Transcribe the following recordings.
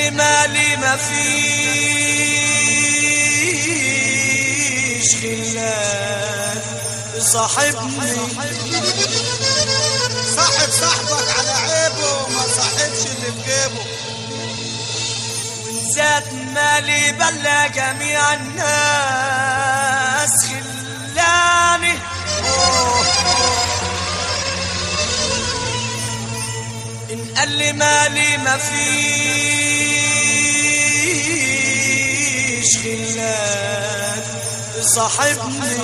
لي مالي ما فيش خلان صاحبني صاحب صاحبك على عيبه وما صاحبش اللي في جيبه زاد مالي بلا جميع الناس خلاني أوه. إن قال لي مالي ما فيش خلان صاحبني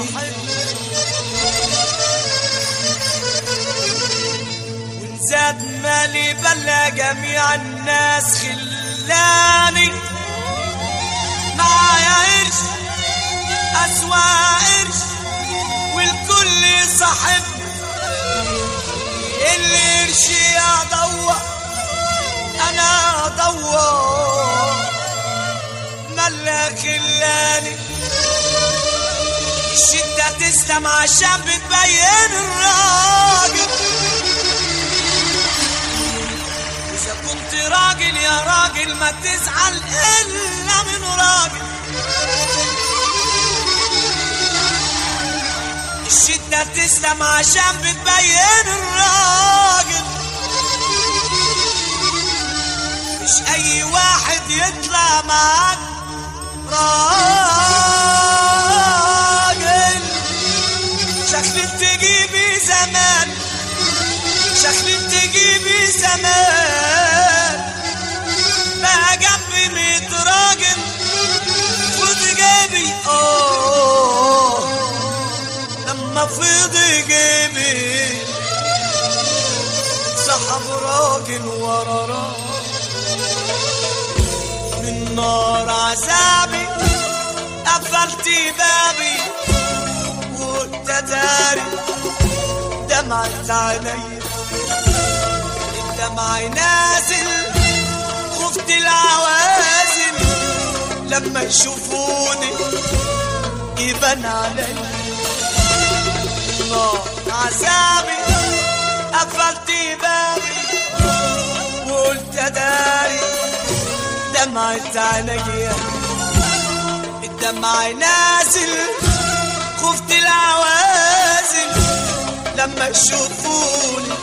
وإن زاد مالي بلا جميع الناس خلاني معايا قرش أسوأ قرش والكل صاحبني اللي قرشي أدور أنا أدور ملا خلاني الشدة تسلم عشان بتبين الراجل إذا كنت راجل يا راجل ما تزعل إلا من راجل الشدة تسلم عشان بتبين الراجل مش أي واحد يطلع معاك راجل شكلك تجيبي زمان شكلك تجيبي زمان بقى جنبي ميت راجل خد جيبي اوه لما فض جيبي سحب راجل ورا راجل من نار عذابي قفلت بابي وقلت داري دمعت عيني الدمع نازل خفت العوازل لما يشوفوني يبان علي نار عذابي قفلت بابي وقلت داري دمعت عينيا الدمع نازل خفت العوازل لما يشوفوني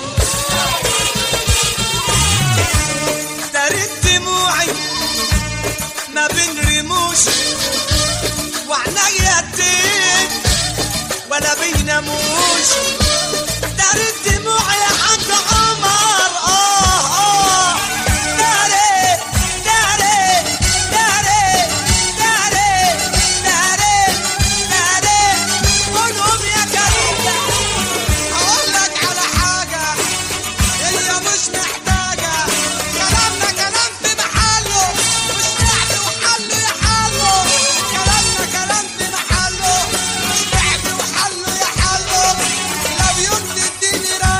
دارت دموعي ما بين رموشي وعنيا الدين ولا بيناموش دارت دموعي يا حاج عمر اه اه دارت دارت دارت دارت دارت دارت قولهم يا كريم اقول لك على حاجه هي مش محتاجه كلامنا كلام في محله مش لعب وحله يحله كلامنا كلام في محله مش لعب وحله يحله لو يوم تديني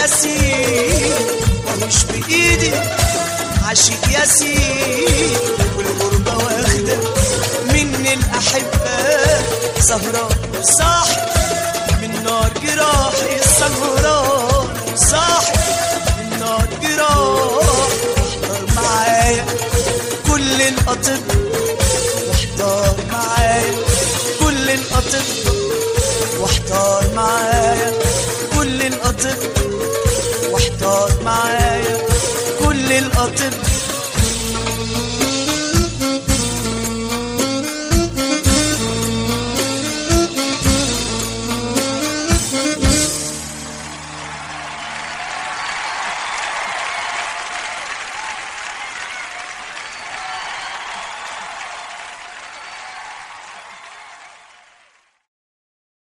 ياسين مش بإيدي عاشق ياسين والغربة واخدة مني الأحبة سهران صاحي من نار جراحي السهران صاحي من نار جراحي احضر معايا كل الأطباء واحضر معايا كل الأطباء واحضر معايا كل الأطباء واحضر معايا كل الأطباء